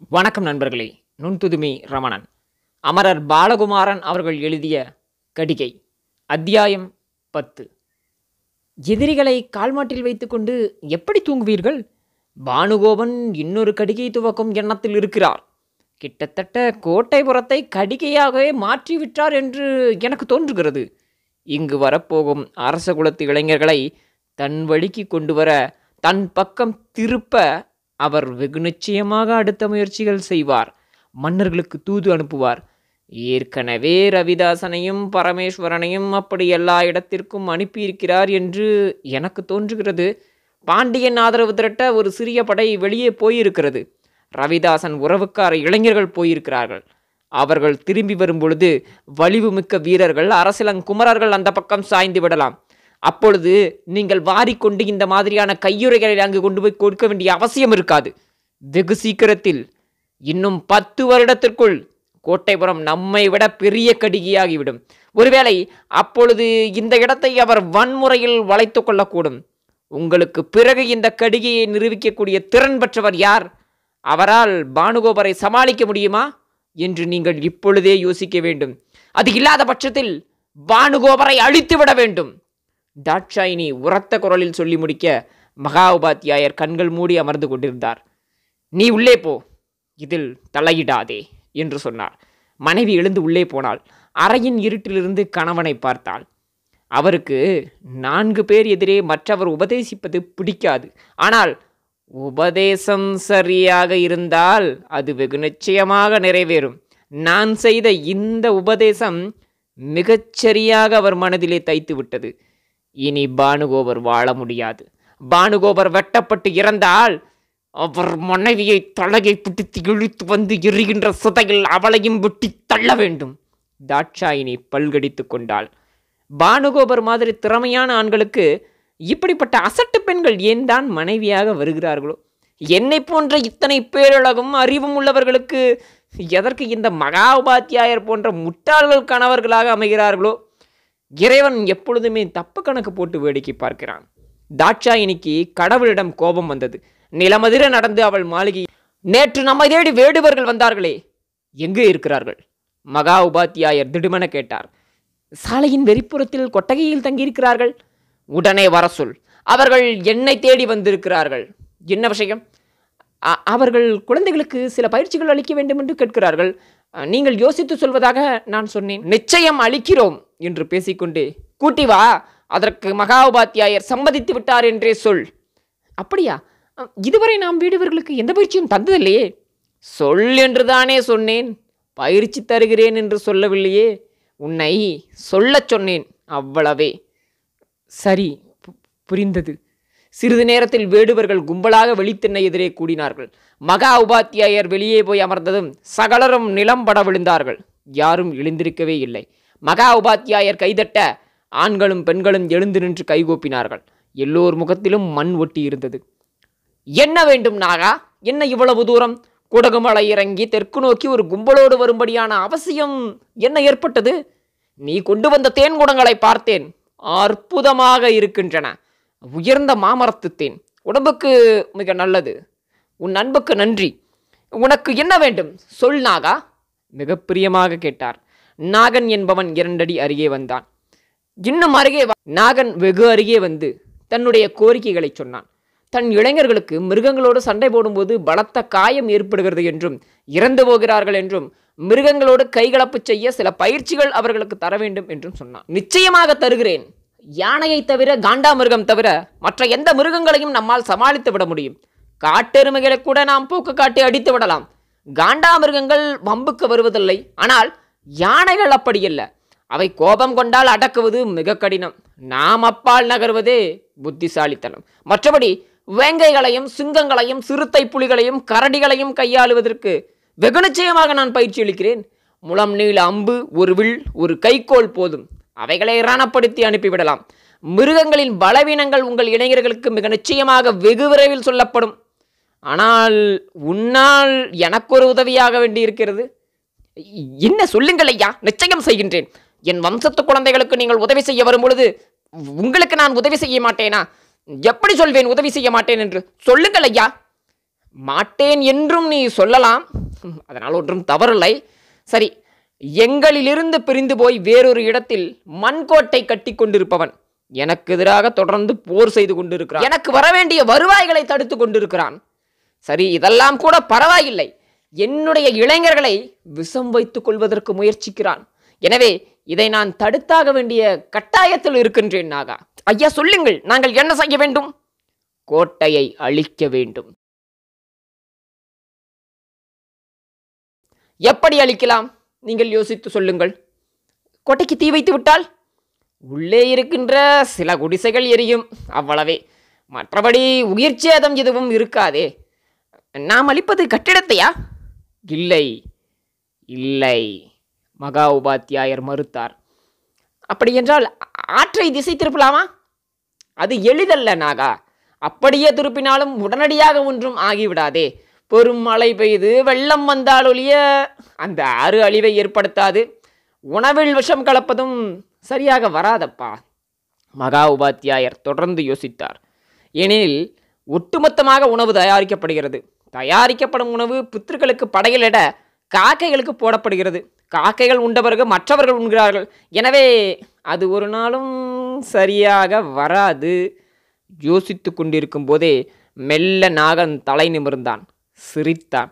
வணக்கம் நண்பர்களே நுண்துதுமி ரமணன் அமரர் பாலகுமாரன் அவர்கள் எழுதிய கடிகை அத்தியாயம் பத்து எதிரிகளை கால்மாட்டில் வைத்துக்கொண்டு எப்படி தூங்குவீர்கள் பானுகோபன் இன்னொரு கடிகை துவக்கும் எண்ணத்தில் இருக்கிறார் கிட்டத்தட்ட கோட்டைபுரத்தை கடிகையாகவே மாற்றிவிட்டார் என்று எனக்கு தோன்றுகிறது இங்கு வரப்போகும் அரச குலத்து இளைஞர்களை தன் வழிக்கு கொண்டு வர தன் பக்கம் திருப்ப அவர் வெகு நிச்சயமாக அடுத்த முயற்சிகள் செய்வார் மன்னர்களுக்கு தூது அனுப்புவார் ஏற்கனவே ரவிதாசனையும் பரமேஸ்வரனையும் அப்படி எல்லா இடத்திற்கும் அனுப்பியிருக்கிறார் என்று எனக்கு தோன்றுகிறது பாண்டியன் ஆதரவு திரட்ட ஒரு சிறிய படை வெளியே போயிருக்கிறது ரவிதாசன் உறவுக்கார இளைஞர்கள் போயிருக்கிறார்கள் அவர்கள் திரும்பி வரும் பொழுது வலிவுமிக்க வீரர்கள் அரசிலங்குமரர்கள் அந்த பக்கம் சாய்ந்து விடலாம் அப்பொழுது நீங்கள் வாரிக்கொண்டு இந்த மாதிரியான கையுறைகளை அங்கு கொண்டு போய் கொடுக்க வேண்டிய அவசியம் இருக்காது வெகு சீக்கிரத்தில் இன்னும் பத்து வருடத்திற்குள் கோட்டைபுரம் நம்மை விட பெரிய கடிகையாகிவிடும் ஒருவேளை அப்பொழுது இந்த இடத்தை அவர் வன்முறையில் வளைத்து கொள்ளக்கூடும் உங்களுக்கு பிறகு இந்த கடிகையை நிரூபிக்கக்கூடிய திறன் பெற்றவர் யார் அவரால் பானுகோபரை சமாளிக்க முடியுமா என்று நீங்கள் இப்பொழுதே யோசிக்க வேண்டும் அது இல்லாத பட்சத்தில் பானுகோபரை அழித்து விட வேண்டும் தாட்சாயினி உரத்த குரலில் சொல்லி முடிக்க மகா உபாத்தியாயர் கண்கள் மூடி அமர்ந்து கொண்டிருந்தார் நீ உள்ளே போ இதில் தலையிடாதே என்று சொன்னார் மனைவி எழுந்து உள்ளே போனாள் அறையின் இருட்டிலிருந்து கணவனை பார்த்தாள் அவருக்கு நான்கு பேர் எதிரே மற்றவர் உபதேசிப்பது பிடிக்காது ஆனால் உபதேசம் சரியாக இருந்தால் அது வெகு நிச்சயமாக நிறைவேறும் நான் செய்த இந்த உபதேசம் மிகச்சரியாக அவர் மனதிலே தைத்து விட்டது இனி பானுகோபர் வாழ முடியாது பானுகோபர் வெட்டப்பட்டு இறந்தால் அவர் மனைவியை தலையை பிடித்து இழுத்து வந்து எரிகின்ற சிதையில் அவளையும் வெட்டி தள்ள வேண்டும் தாட்சாயினி பல்கடித்து கொண்டாள் பானுகோபர் மாதிரி திறமையான ஆண்களுக்கு இப்படிப்பட்ட அசட்டு பெண்கள் ஏன் தான் மனைவியாக வருகிறார்களோ என்னை போன்ற இத்தனை பேரழகும் அறிவும் உள்ளவர்களுக்கு எதற்கு இந்த மகா உபாத்தியாயர் போன்ற முட்டாள்கள் கணவர்களாக அமைகிறார்களோ இறைவன் எப்பொழுதுமே தப்பு கணக்கு போட்டு வேடிக்கை பார்க்கிறான் தாட்சாயினிக்கு கடவுளிடம் கோபம் வந்தது நிலமதிர நடந்து அவள் மாளிகை நேற்று நம்மை தேடி வேடுவர்கள் வந்தார்களே எங்கே இருக்கிறார்கள் மகா உபாத்தியாயர் திடுமென கேட்டார் சாலையின் வெறிப்புறத்தில் கொட்டகையில் தங்கியிருக்கிறார்கள் உடனே வர சொல் அவர்கள் என்னை தேடி வந்திருக்கிறார்கள் என்ன விஷயம் அ- அவர்கள் குழந்தைகளுக்கு சில பயிற்சிகள் அளிக்க வேண்டும் என்று கேட்கிறார்கள் அ, நீங்கள் யோசித்து சொல்வதாக நான் சொன்னேன் நிச்சயம் அளிக்கிறோம் என்று பேசிக்கொண்டே கூட்டி வா அதற்கு மகா உபாத்தியாயர் சம்மதித்து விட்டார் என்றே சொல் அப்படியா அ, இதுவரை நாம் வீடுவர்களுக்கு எந்த பயிற்சியும் தந்ததில்லையே சொல் என்று தானே சொன்னேன் பயிற்சி தருகிறேன் என்று சொல்லவில்லையே உன்னை சொல்லச் சொன்னேன் அவ்வளவே சரி பு- புரிந்தது சிறிது நேரத்தில் வேடுவர்கள் கும்பலாக வெளித்திண்ணை எதிரே கூடினார்கள் மகா உபாத்தியாயர் வெளியே போய் அமர்ந்ததும் சகலரும் நிலம் பட விழுந்தார்கள் யாரும் எழுந்திருக்கவே இல்லை மகா உபாத்தியாயர் கைதட்ட ஆண்களும் பெண்களும் எழுந்து நின்று கைகூப்பினார்கள் எல்லோர் முகத்திலும் மண் ஒட்டி இருந்தது என்ன வேண்டும் நாகா என்ன இவ்வளவு தூரம் குடகுமலை இறங்கி தெற்கு நோக்கி ஒரு கும்பலோடு வரும்படியான அவசியம் என்ன ஏற்பட்டது நீ கொண்டு வந்த தேன் குடங்களை பார்த்தேன் அற்புதமாக இருக்கின்றன உயர்ந்த மாமரத்து தேன் உடம்புக்கு மிக நல்லது உன் அன்புக்கு நன்றி உனக்கு என்ன வேண்டும் சொல் நாகா மிக பிரியமாக கேட்டார் நாகன் என்பவன் இரண்டடி அருகே வந்தான் இன்னும் அருகே வா நாகன் வெகு அருகே வந்து தன்னுடைய கோரிக்கைகளை சொன்னான் தன் இளைஞர்களுக்கு மிருகங்களோடு சண்டை போடும்போது பலத்த காயம் ஏற்படுகிறது என்றும் இறந்து போகிறார்கள் என்றும் மிருகங்களோடு கைகலப்பு செய்ய சில பயிற்சிகள் அவர்களுக்கு தர வேண்டும் என்றும் சொன்னான் நிச்சயமாக தருகிறேன் யானையை தவிர காண்டாமிருகம் தவிர மற்ற எந்த மிருகங்களையும் நம்மால் சமாளித்து விட முடியும் காட்டெருமைகளை கூட நாம் போக்கு காட்டி அடித்து விடலாம் காண்டாமிருகங்கள் வம்புக்கு வருவதில்லை ஆனால் யானைகள் அப்படியல்ல அவை கோபம் கொண்டால் அடக்குவது மிக கடினம் நாம் அப்பால் நகர்வதே புத்திசாலித்தனம் மற்றபடி வேங்கைகளையும் சிங்கங்களையும் சிறுத்தை புலிகளையும் கரடிகளையும் கையாளுவதற்கு வெகு நிச்சயமாக நான் பயிற்சி அளிக்கிறேன் முளம் நீள அம்பு ஒரு வில் ஒரு கைக்கோல் போதும் அவைகளை ரணப்படுத்தி அனுப்பிவிடலாம் மிருகங்களின் பலவீனங்கள் உங்கள் இளைஞர்களுக்கு மிக நிச்சயமாக வெகு விரைவில் சொல்லப்படும் ஆனால் உன்னால் எனக்கு ஒரு உதவியாக வேண்டியிருக்கிறது என்ன சொல்லுங்கள் ஐயா நிச்சயம் செய்கின்றேன் என் வம்சத்து குழந்தைகளுக்கு நீங்கள் உதவி செய்ய வரும் பொழுது உங்களுக்கு நான் உதவி செய்ய மாட்டேனா எப்படி சொல்வேன் உதவி செய்ய மாட்டேன் என்று சொல்லுங்கள் ஐயா மாட்டேன் என்றும் நீ சொல்லலாம் அதனால் ஒன்றும் தவறில்லை சரி எங்களிலிருந்து பிரிந்து போய் வேறொரு இடத்தில் மண்கோட்டை கட்டி கொண்டிருப்பவன் எனக்கு எதிராக தொடர்ந்து போர் செய்து கொண்டிருக்கிறான் எனக்கு வரவேண்டிய வருவாய்களை தடுத்து கொண்டிருக்கிறான் சரி இதெல்லாம் கூட பரவாயில்லை என்னுடைய இளைஞர்களை விஷம் வைத்துக் கொள்வதற்கு முயற்சிக்கிறான் எனவே இதை நான் தடுத்தாக வேண்டிய கட்டாயத்தில் இருக்கின்றேன் நாகா ஐயா சொல்லுங்கள் நாங்கள் என்ன செய்ய வேண்டும் கோட்டையை அழிக்க வேண்டும் எப்படி அழிக்கலாம் நீங்கள் யோசித்து சொல்லுங்கள் கோட்டைக்கு தீ வைத்து விட்டால் உள்ளே இருக்கின்ற சில குடிசைகள் எரியும் அவ்வளவே மற்றபடி உயிர் சேதம் எதுவும் இருக்காதே நாம் அளிப்பது கட்டிடத்தையா இல்லை இல்லை மகா உபாத்தியாயர் மறுத்தார் அப்படியென்றால் ஆற்றை திசை திருப்பலாமா அது எளிதல்ல நாகா அப்படியே திருப்பினாலும் உடனடியாக ஒன்றும் ஆகிவிடாதே பெரும் மழை பெய்து வெள்ளம் வந்தால் ஒழிய அந்த ஆறு அழிவை ஏற்படுத்தாது உணவில் விஷம் கலப்பதும் சரியாக வராதப்பா மகா உபாத்தியாயர் தொடர்ந்து யோசித்தார் ஏனெனில் ஒட்டுமொத்தமாக உணவு தயாரிக்கப்படுகிறது தயாரிக்கப்படும் உணவு பித்திருக்களுக்கு படையிலிட காக்கைகளுக்கு போடப்படுகிறது காக்கைகள் உண்ட பிறகு மற்றவர்கள் உண்கிறார்கள் எனவே அது ஒரு நாளும் சரியாக வராது யோசித்து கொண்டிருக்கும் போதே மெல்ல நாகன் தலை நிமிர்ந்தான் சிரித்தான்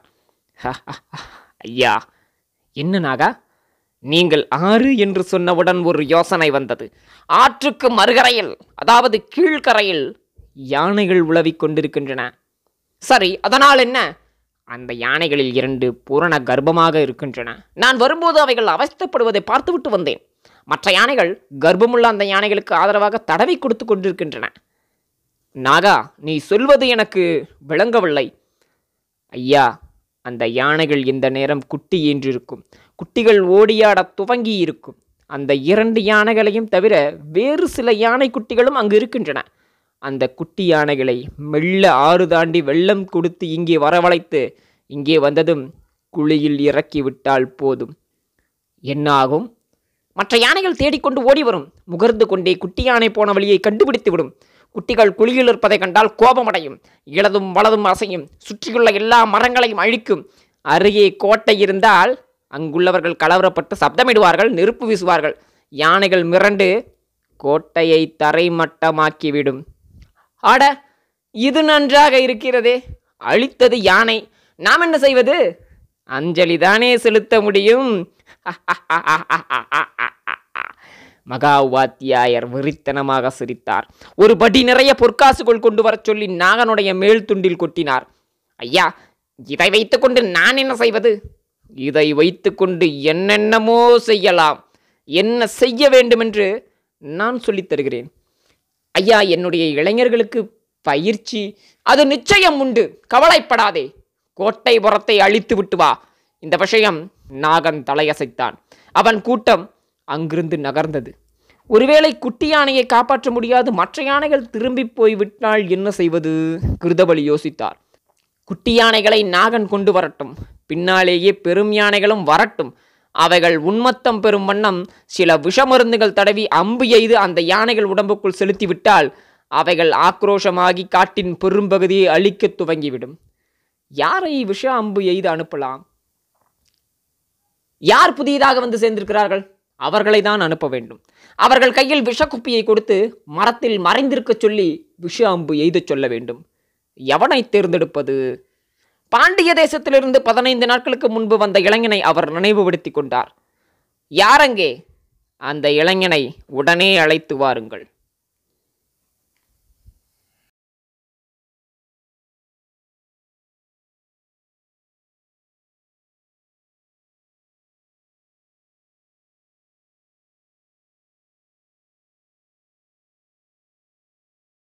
ஐயா என்ன நாகா நீங்கள் ஆறு என்று சொன்னவுடன் ஒரு யோசனை வந்தது ஆற்றுக்கு மறுகரையில் அதாவது கீழ்கரையில் யானைகள் உழவிக் கொண்டிருக்கின்றன சரி அதனால் என்ன அந்த யானைகளில் இரண்டு பூரண கர்ப்பமாக இருக்கின்றன நான் வரும்போது அவைகள் அவஸ்தைப்படுவதை பார்த்துவிட்டு வந்தேன் மற்ற யானைகள் கர்ப்பமுள்ள அந்த யானைகளுக்கு ஆதரவாக தடவி கொடுத்து கொண்டிருக்கின்றன நாகா நீ சொல்வது எனக்கு விளங்கவில்லை ஐயா அந்த யானைகள் இந்த நேரம் குட்டி ஈன்றிருக்கும் குட்டிகள் ஓடியாடத் துவங்கி இருக்கும் அந்த இரண்டு யானைகளையும் தவிர வேறு சில யானை குட்டிகளும் அங்கு இருக்கின்றன அந்த குட்டி யானைகளை மெல்ல ஆறு தாண்டி வெள்ளம் கொடுத்து இங்கே வரவழைத்து இங்கே வந்ததும் குழியில் இறக்கி விட்டால் போதும் என்ன ஆகும் மற்ற யானைகள் தேடிக்கொண்டு ஓடி வரும் முகர்ந்து கொண்டே குட்டி யானை போன வழியை கண்டுபிடித்து விடும் குட்டிகள் குழியில் இருப்பதை கண்டால் கோபமடையும் இடதும் வலதும் அசையும் சுற்றியுள்ள எல்லா மரங்களையும் அழிக்கும் அருகே கோட்டை இருந்தால் அங்குள்ளவர்கள் கலவரப்பட்டு சப்தமிடுவார்கள் நெருப்பு வீசுவார்கள் யானைகள் மிரண்டு கோட்டையை தரைமட்டமாக்கிவிடும் ஆட இது நன்றாக இருக்கிறதே அழித்தது யானை நாம் என்ன செய்வது அஞ்சலி தானே செலுத்த முடியும் மகா உபாத்தியாயர் வெறித்தனமாக சிரித்தார் ஒரு படி நிறைய பொற்காசுகள் கொண்டு வரச் சொல்லி நாகனுடைய மேல் துண்டில் கொட்டினார் ஐயா இதை வைத்துக்கொண்டு நான் என்ன செய்வது இதை வைத்துக்கொண்டு என்னென்னமோ செய்யலாம் என்ன செய்ய வேண்டுமென்று நான் சொல்லித் தருகிறேன் ஐயா என்னுடைய இளைஞர்களுக்கு பயிற்சி அது நிச்சயம் உண்டு கவலைப்படாதே கோட்டை புறத்தை அழித்து விட்டு வா இந்த விஷயம் நாகன் தலையசைத்தான் அவன் கூட்டம் அங்கிருந்து நகர்ந்தது ஒருவேளை குட்டி யானையை காப்பாற்ற முடியாது மற்ற யானைகள் திரும்பி போய்விட்டால் என்ன செய்வது கிருதபலி யோசித்தார் குட்டி யானைகளை நாகன் கொண்டு வரட்டும் பின்னாலேயே பெரும் யானைகளும் வரட்டும் அவைகள் உன்மத்தம் பெறும் வண்ணம் சில விஷமருந்துகள் தடவி அம்பு எய்து அந்த யானைகள் உடம்புக்குள் செலுத்திவிட்டால் அவைகள் ஆக்ரோஷமாகி காட்டின் பெரும்பகுதியை அழிக்கத் துவங்கிவிடும் யாரை விஷ அம்பு எய்து அனுப்பலாம் யார் புதியதாக வந்து சேர்ந்திருக்கிறார்கள் அவர்களை தான் அனுப்ப வேண்டும் அவர்கள் கையில் விஷக்குப்பியை கொடுத்து மரத்தில் மறைந்திருக்கச் சொல்லி விஷ அம்பு எய்தச் சொல்ல வேண்டும் எவனை தேர்ந்தெடுப்பது பாண்டிய தேசத்திலிருந்து பதினைந்து நாட்களுக்கு முன்பு வந்த இளைஞனை அவர் நினைவுபடுத்திக் கொண்டார் யாரங்கே அந்த இளைஞனை உடனே அழைத்து வாருங்கள்